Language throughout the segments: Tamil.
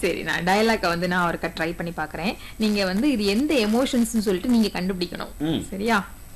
சரி நான் டயலாக்கை வந்து நான் ஒருக்கா ட்ரை பண்ணி பார்க்கறேன் நீங்க வந்து இது எந்த எமோஷன்ஸ்னு சொல்லிட்டு நீங்க கண்டுபிடிக்கணும் ம். சரியா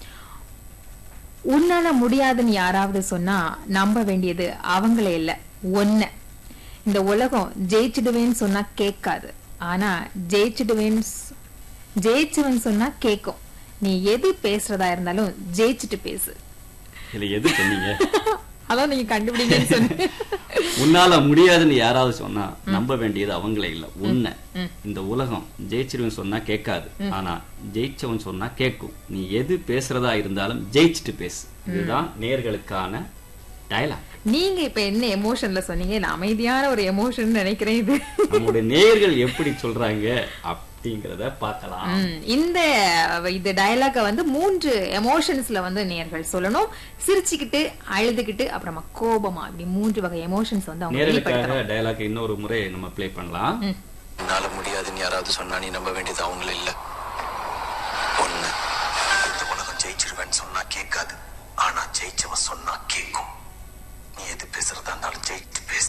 உன்னால முடியாதுன்னு யாராவது சொன்னா நம்ப வேண்டியது அவங்கள இல்ல ஒன்ன இந்த உலகம் ஜெயிச்சிடுவேன்னு சொன்னா கேட்காது ஆனா ஜெயிச்சிடுவேன்னு சொ- ஜெயிச்சவன் சொன்னா கேட்கும் நீ எது பேசுறதா இருந்தாலும் ஜெயிச்சுட்டு பேசு இதுல எது சொன்னீங்க அதான் நீங்க கண்டுபிடிங்கன்னு சொன்னீங்க உன்னால முடியாதுன்னு யாராவது சொன்னா நம்ப வேண்டியது அவங்களே இல்ல உன்னை இந்த உலகம் ஜெயிச்சிருவன் சொன்னா கேட்காது ஆனா ஜெயிச்சவன் சொன்னா கேட்கும் நீ எது பேசுறதா இருந்தாலும் ஜெயிச்சுட்டு பேசு இதுதான் நேர்களுக்கான டயலாக் நீங்க இப்ப என்ன எமோஷன்ல சொன்னீங்க இது அமைதியான ஒரு எமோஷன் நினைக்கிறேன் இது நம்முடைய நேயர்கள் எப்படி சொல்றாங்க அப்படிங்கறத பார்க்கலாம் ம், இந்த இது டயலாக வந்து மூன்று எமோஷன்ஸ்ல வந்து நேர்கள் சொல்லணும் சிரிச்சுக்கிட்டு அழுதுகிட்டு அப்புறமா கோபமா இப்படி மூன்று வகை எமோஷன்ஸ் வந்து அவங்க வெளிப்படுத்தணும் நேர்களுக்காக டயலாக் இன்னொரு முறை நம்ம ப்ளே பண்ணலாம் என்னால முடியாதுன்னு யாராவது சொன்னா நீ நம்ப வேண்டியது அவங்கள இல்ல ஒண்ணு இந்த உலகம் ஜெயிச்சிருவேன்னு சொன்னா கேட்காது ஆனா ஜெயிச்சவன் சொன்னா கேட்கும் நீ எது பேசுறதா இருந்தாலும் ஜெயிச்சு பேசு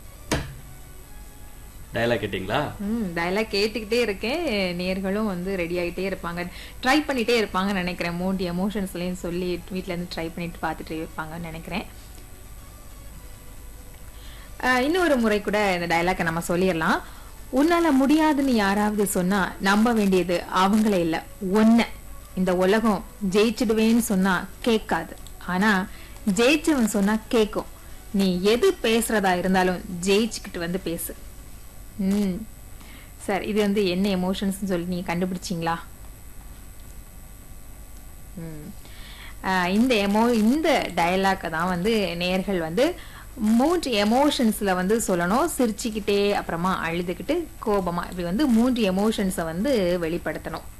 டயலாக் கேட்டிங்களா ம் டயலாக் கேட்டுக்கிட்டே இருக்கேன் நேர்களும் வந்து ரெடி ஆகிட்டே இருப்பாங்க ட்ரை பண்ணிட்டே இருப்பாங்கன்னு நினைக்கிறேன் மூன்று எமோஷன்ஸ்லயும் சொல்லி வீட்ல இருந்து ட்ரை பண்ணிட்டு பார்த்துட்டு இருப்பாங்கன்னு நினைக்கிறேன் ஆஹ் இன்னொரு முறை கூட இந்த டயலாக்கை நம்ம சொல்லிடலாம் உன்னால முடியாதுன்னு யாராவது சொன்னா நம்ப வேண்டியது அவங்கள இல்ல ஒன்ன இந்த உலகம் ஜெயிச்சிடுவேன்னு சொன்னா கேட்காது ஆனா ஜெயிச்சவன் சொன்னா கேட்கும் நீ எது பேசுறதா இருந்தாலும் ஜெயிச்சுக்கிட்டு வந்து பேசு ம் சார் இது வந்து என்ன எமோஷன்ஸ் சொல்லி நீங்க கண்டுபிடிச்சிங்களா ம். ஆஹ் இந்த எமோ இந்த டயலாக்கை தான் வந்து நேர்கள் வந்து மூன்று எமோஷன்ஸ்ல வந்து சொல்லணும் சிரிச்சுக்கிட்டே அப்புறமா அழுதுகிட்டு கோபமா இப்படி வந்து மூன்று எமோஷன்ஸை வந்து வெளிப்படுத்தணும்